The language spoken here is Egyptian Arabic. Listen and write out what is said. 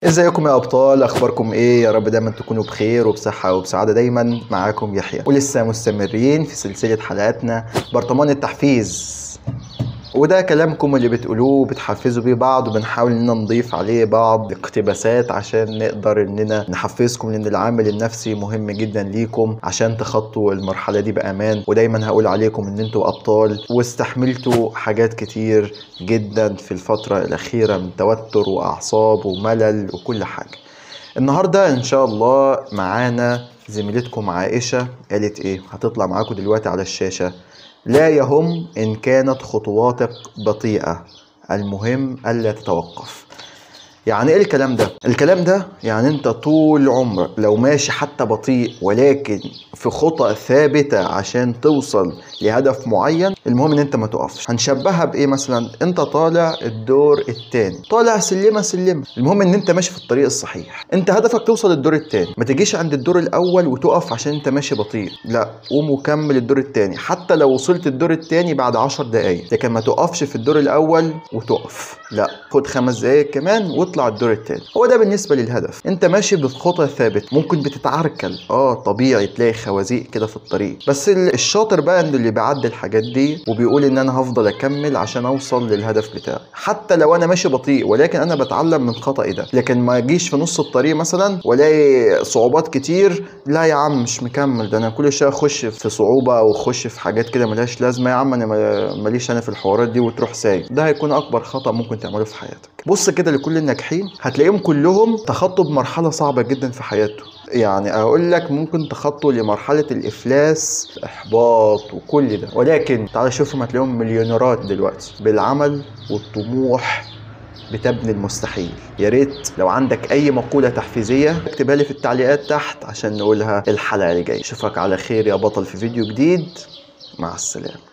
ازيكم يا ابطال اخباركم ايه يا رب دايما تكونوا بخير وبصحه وبسعاده دايما معاكم يحيى ولسه مستمرين في سلسله حلقاتنا برطمان التحفيز وده كلامكم اللي بتقولوه وبتحفزوا بيه بعض وبنحاول اننا نضيف عليه بعض اقتباسات عشان نقدر اننا نحفزكم لان العامل النفسي مهم جدا ليكم عشان تخطوا المرحله دي بامان ودايما هقول عليكم ان انتوا ابطال واستحملتوا حاجات كتير جدا في الفتره الاخيره من توتر واعصاب وملل وكل حاجه النهارده ان شاء الله معانا زميلتكم عائشه قالت ايه هتطلع معاكم دلوقتي على الشاشه لا يهم إن كانت خطواتك بطيئة المهم ألا تتوقف يعني ايه الكلام ده؟ الكلام ده يعني انت طول عمرك لو ماشي حتى بطيء ولكن في خطى ثابتة عشان توصل لهدف معين المهم ان انت ما تقفش هنشبهها بايه مثلا انت طالع الدور التاني طالع سلمة سلمة المهم ان انت ماشي في الطريق الصحيح انت هدفك توصل للدور التاني ما تجيش عند الدور الاول وتقف عشان انت ماشي بطيء لا قوم وكمل الدور التاني حتى لو وصلت الدور التاني بعد عشر دقايق لكن ما تقفش في الدور الاول وتقف لا خد خمس دقايق كمان واطلع الدور التاني هو ده بالنسبة للهدف انت ماشي بخطى ثابت ممكن بتتعركل اه طبيعي تلاقي خوازيق كده في الطريق بس الشاطر بقى ان اللي بيعدي الحاجات دي وبيقول ان انا هفضل اكمل عشان اوصل للهدف بتاعي حتى لو انا ماشي بطيء ولكن انا بتعلم من خطأي ده لكن ما اجيش في نص الطريق مثلا والاقي صعوبات كتير لا يا عم مش مكمل ده انا كل شويه اخش في صعوبه او اخش في حاجات كده ملهاش لازمه يا عم انا ماليش انا في الحوارات دي وتروح سايب ده هيكون اكبر خطأ ممكن تعمله في حياتك بص كده لكل الناجحين هتلاقيهم كلهم تخطوا بمرحله صعبه جدا في حياتهم يعني اقول لك ممكن تخطوا لمرحله الافلاس الاحباط وكل ده ولكن تعال شوفهم هتلاقيهم مليونيرات دلوقتي بالعمل والطموح بتبني المستحيل يا ريت لو عندك اي مقوله تحفيزيه اكتبها لي في التعليقات تحت عشان نقولها الحلقه اللي جايه اشوفك على خير يا بطل في فيديو جديد مع السلامه